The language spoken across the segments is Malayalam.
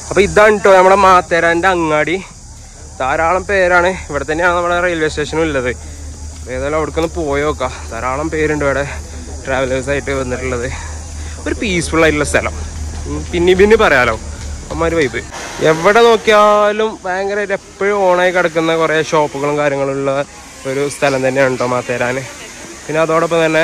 അപ്പോൾ ഇതാണ് കേട്ടോ നമ്മുടെ മാത്തേരാൻ്റെ അങ്ങാടി ധാരാളം പേരാണ് ഇവിടെ തന്നെയാണ് നമ്മുടെ റെയിൽവേ സ്റ്റേഷനും ഉള്ളത് ഏതായാലും അവിടേക്ക് ഒന്ന് പോയി നോക്കാം ധാരാളം പേരുണ്ട് ഇവിടെ ട്രാവലേഴ്സ് ആയിട്ട് വന്നിട്ടുള്ളത് ഒരു പീസ്ഫുൾ ആയിട്ടുള്ള സ്ഥലം ഉം, പിന്നെ പിന്നെ പറയാലോ അമ്മമാര് വൈബ് എവിടെ നോക്കിയാലും ഭയങ്കരമായിട്ട് എപ്പോഴും ഓണായി കിടക്കുന്ന കുറേ ഷോപ്പുകളും കാര്യങ്ങളും ഉള്ള ഒരു സ്ഥലം തന്നെയാണ് കേട്ടോ മാത്തേരാൻ പിന്നെ അതോടൊപ്പം തന്നെ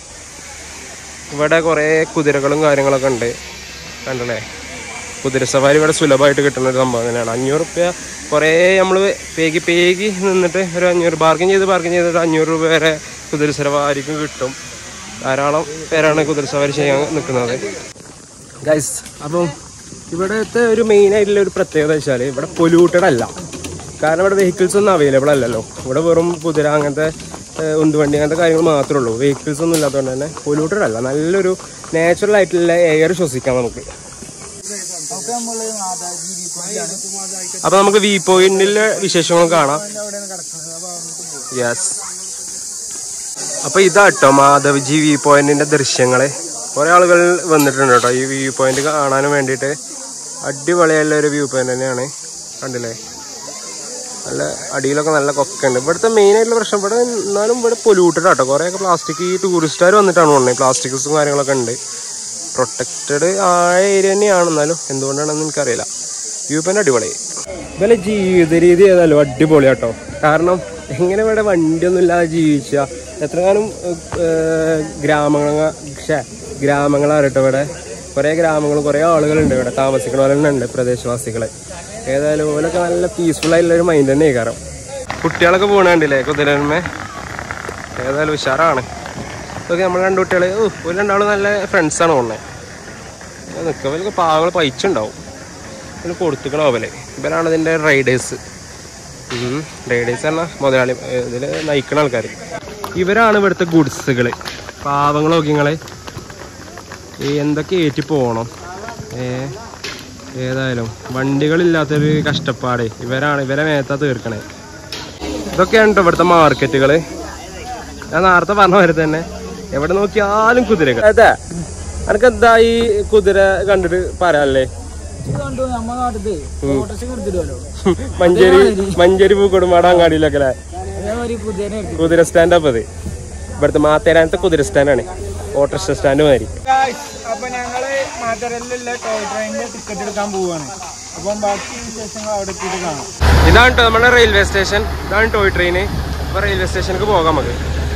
ഇവിടെ കുറേ കുതിരകളും കാര്യങ്ങളൊക്കെ ഉണ്ട് കണ്ടല്ലേ കുതിരസവാരി ഇവിടെ സുലഭമായിട്ട് കിട്ടുന്ന ഒരു സംഭവം തന്നെയാണ് അഞ്ഞൂറ് റുപ്യ കുറേ നമ്മൾ പേകി പേകി നിന്നിട്ട് ഒരു അഞ്ഞൂറ് ബാർഗിൻ ചെയ്ത് ബാർഗിൻ ചെയ്തിട്ട് അഞ്ഞൂറ് രൂപ വരെ കുതിരസവാരിക്കും കിട്ടും ധാരാളം പേരാണ് കുതിരസവാരി ചെയ്യാൻ നിൽക്കുന്നത് ഗൈസ് അപ്പം ഇവിടുത്തെ ഒരു മെയിൻ ആയിട്ടുള്ള ഒരു പ്രത്യേകത വെച്ചാൽ ഇവിടെ പൊല്യൂട്ടഡ് അല്ല കാരണം ഇവിടെ വെഹിക്കിൾസ് ഒന്നും അവൈലബിൾ അല്ലല്ലോ ഇവിടെ വെറും കുതിര അങ്ങനത്തെ ഏഹ്, ഉന്തുവണ്ടി അങ്ങനത്തെ കാര്യങ്ങൾ മാത്രമേ ഉള്ളൂ വെഹിക്കിൾസ് ഒന്നും ഇല്ലാത്തതുകൊണ്ട് തന്നെ പൊല്യൂട്ടഡ് അല്ല നല്ലൊരു നാച്ചുറൽ ആയിട്ടുള്ള എയർ ശ്വസിക്കാം നമുക്ക് ഒക്കെ നമ്മള് മാതാജി വീട്ടിലാണ് അപ്പൊ നമുക്ക് വ്യൂ പോയിന്റിലെ വിശേഷങ്ങൾ കാണാം അവിടെയാണ് കിടക്കുന്നത് അപ്പൊ നമുക്ക് യെസ് അപ്പൊ ഇതാട്ടോ മാധവ്ജി വ്യൂ പോയിന്റിന്റെ ദൃശ്യങ്ങള് കുറെ ആളുകൾ വന്നിട്ടുണ്ട് കേട്ടോ ഈ വ്യൂ പോയിന്റ് കാണാനും വേണ്ടിയിട്ട് അടിപൊളിയായുള്ള ഒരു വ്യൂ പോയിന്റ് തന്നെയാണ് കണ്ടില്ലേ നല്ല അടിയിലൊക്കെ നല്ല കൊക്കുണ്ട് ഇവിടുത്തെ മെയിൻ ആയിട്ടുള്ള പ്രശ്നം ഇവിടെ എന്നാലും ഇവിടെ പൊല്യൂട്ടഡ് ആട്ടോ കുറേയൊക്കെ പ്ലാസ്റ്റിക് ഈ ടൂറിസ്റ്റുകാർ വന്നിട്ടാണ് പോകുന്നത് പ്ലാസ്റ്റിക്സും കാര്യങ്ങളൊക്കെ ഉണ്ട് പ്രൊട്ടക്റ്റഡ് ആയ ഏരിയ തന്നെയാണ് എന്നാലും എന്തുകൊണ്ടാണെന്ന് എനിക്കറിയില്ല വ്യൂ പോയിന്റ് അടിപൊളി ഇവലെ ജീവിത രീതി ഏതായാലും അടിപൊളിയാട്ടോ കാരണം എങ്ങനെ ഇവിടെ വണ്ടിയൊന്നും ഇല്ലാതെ ജീവിച്ച എത്ര കാലം ഗ്രാമങ്ങൾ ക്ഷേ ഗ്രാമങ്ങളാകട്ടെ ഇവിടെ കുറേ ഗ്രാമങ്ങളും കുറേ ആളുകളുണ്ട് ഇവിടെ താമസിക്കണവരുണ്ട് പ്രദേശവാസികളെ ഏതായാലും ഓലൊക്കെ നല്ല പീസ്ഫുൾ ആയിട്ടുള്ള ഒരു മൈൻഡ് തന്നെ കാരണം കുട്ടികളൊക്കെ പോകണുണ്ടല്ലേ കുതിരന്മേ ഏതായാലും ഉഷാറാണ് ഇതൊക്കെ നമ്മൾ രണ്ട് കുട്ടികൾ ഓ ഒരു രണ്ടാളും നല്ല ഫ്രണ്ട്സാണ് പോകുന്നത് നിൽക്കവർക്ക് പാവങ്ങൾ പൈച്ചുണ്ടാവും ഇതിന് കൊടുത്തുക്കണ അവലെ ഇവരാണ് ഇതിൻ്റെ റൈഡേഴ്സ് റൈഡേഴ്സ് പറഞ്ഞാൽ മുതലാളി ഇതിൽ നയിക്കണ ആൾക്കാർ ഇവരാണ് ഇവിടുത്തെ ഗുഡ്സുകൾ പാവങ്ങൾ നോക്കിങ്ങളെ എന്തൊക്കെ ഏറ്റി പോകണം ഏ ഏതായാലും വണ്ടികളില്ലാത്തൊരു കഷ്ടപ്പാട് ഇവരാണ് ഇവരെ മേത്താ തീർക്കണേ ഇതൊക്കെയാണ് കേട്ടോ ഇവിടുത്തെ മാർക്കറ്റുകൾ ഞാൻ നേരത്തെ പറഞ്ഞ പോലെ തന്നെ എവിടെ നോക്കിയാലും കുതിരകൾ അതെ അനക്ക് എന്താ ഈ കുതിര കണ്ടിട്ട് പറയാല്ലേ ഇത് കണ്ടു നമ്മുടെ നാട്ടില് ഓട്ടോറിക്ഷ എടുത്തിടുമല്ലോ മഞ്ചേരി മഞ്ചേരി പൂക്കോടുമാട് അങ്ങാടിയിലൊക്കെ അല്ലേ അതേമാതിരി പുതിയ എടുത്തു കുതിര സ്റ്റാൻഡപ്പ് അത് ഇവിടുത്തെ മാത്തേരാനത്തെ കുതിര സ്റ്റാൻഡാണ് ഓട്ടോറിക്ഷ സ്റ്റാൻഡ് മാതിരി അപ്പൊ ഞങ്ങള് മാറ്ററലിലുള്ള ടോയ് ട്രെയിനിന്റെ ടിക്കറ്റ് എടുക്കാൻ പോവാണ് അപ്പം ബാക്കി വിശേഷങ്ങൾ അവിടെ എത്തിയിട്ട് കാണാം ഇതാണ് ട്ടോ നമ്മുടെ റെയിൽവേ സ്റ്റേഷൻ ഇതാണ് ടോയ് ട്രെയിൻ അപ്പൊ റെയിൽവേ സ്റ്റേഷനിലേക്ക് പോകാം നമുക്ക്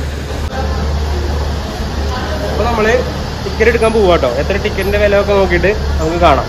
അപ്പൊ നമ്മള് ടിക്കറ്റ് എടുക്കാൻ പോവാ കേട്ടോ എത്ര ടിക്കറ്റിന്റെ വില ഒക്കെ നോക്കിയിട്ട് നമുക്ക് കാണാം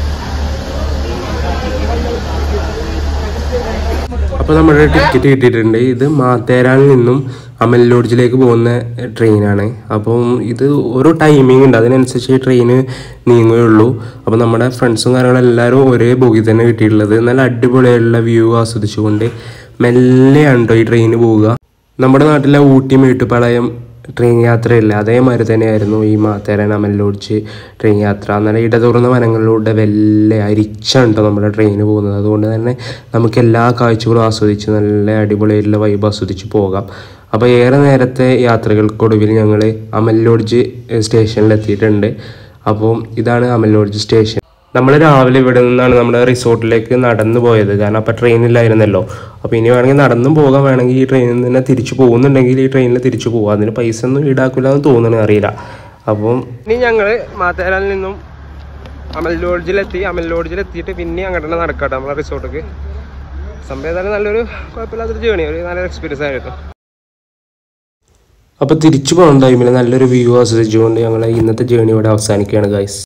അപ്പോൾ നമ്മുടെ ടിക്കറ്റ് കിട്ടിയിട്ടുണ്ട് ഇത് മാത്തേരാനിൽ നിന്നും അമൽ ലോഡ്ജിലേക്ക് പോകുന്ന ട്രെയിനാണ് അപ്പം ഇത് ഒരു ടൈമിംഗ് ഉണ്ട് അതിനനുസരിച്ച് ട്രെയിന് നീങ്ങുകയുള്ളൂ അപ്പോൾ നമ്മുടെ ഫ്രണ്ട്സും കാര്യങ്ങളും എല്ലാവരും ഒരേ ബോഗി തന്നെ കിട്ടിയിട്ടുള്ളത് നല്ല അടിപൊളിയായിട്ടുള്ള വ്യൂ ആസ്വദിച്ചുകൊണ്ട് മെല്ലെയാണ് കേട്ടോ ഈ ട്രെയിന് പോവുക നമ്മുടെ നാട്ടിലെ ഊട്ടി മേട്ടുപ്പാളയം ട്രെയിൻ യാത്രയില്ല അതേമാതിരി തന്നെയായിരുന്നു ഈ മാത്തേരൻ അമൽ ലോഡ്ജ് ട്രെയിൻ യാത്ര നല്ല ഇടതുറന്ന വനങ്ങളിലൂടെ വെല്ലെ അരിച്ചാണ് കേട്ടോ നമ്മുടെ ട്രെയിന് പോകുന്നത് അതുകൊണ്ട് തന്നെ നമുക്ക് എല്ലാ കാഴ്ചകളും ആസ്വദിച്ച് നല്ല അടിപൊളിയായിട്ടുള്ള വൈബ് ആസ്വദിച്ച് പോകാം അപ്പോൾ ഏറെ നേരത്തെ യാത്രകൾക്കൊടുവിൽ ഞങ്ങൾ അമൽ ലോഡ്ജ് സ്റ്റേഷനിൽ എത്തിയിട്ടുണ്ട് അപ്പോൾ ഇതാണ് അമൽ ലോഡ്ജ് സ്റ്റേഷൻ നമ്മൾ രാവിലെ ഇവിടെ നിന്നാണ് നമ്മുടെ റിസോർട്ടിലേക്ക് നടന്നു പോയത് കാരണം അപ്പോൾ ട്രെയിനില്ലായിരുന്നല്ലോ അപ്പോൾ ഇനി വേണമെങ്കിൽ നടന്നും പോകാൻ വേണമെങ്കിൽ ഈ ട്രെയിനിൽ തന്നെ തിരിച്ചു പോകുന്നുണ്ടെങ്കിൽ ഈ ട്രെയിനിൽ തിരിച്ചു പോകാം അതിന് പൈസ ഒന്നും ഈടാക്കില്ല എന്ന് തോന്നുന്നു അറിയില്ല അപ്പം ഇനി ഞങ്ങൾ മാത്തേരാനിൽ നിന്നും അമൽ ലോഡ്ജിലെത്തി അമൽ ലോഡ്ജിലെത്തിയിട്ട് പിന്നെ അങ്ങോട്ട് തന്നെ നടക്കാട്ടെ നമ്മളെ റിസോർട്ടിലേക്ക് സംഭവം ഏതായാലും നല്ലൊരു കുഴപ്പമില്ലാത്തൊരു ജേണി ഒരു നല്ലൊരു എക്സ്പീരിയൻസ് ആയിരുന്നു അപ്പോൾ തിരിച്ചു പോകുന്ന ടൈമിൽ നല്ലൊരു വ്യൂ ആസ്വദിച്ചുകൊണ്ട് ഞങ്ങൾ ഇന്നത്തെ ജേണി ഇവിടെ അവസാനിക്കുകയാണ് ഗൈസ്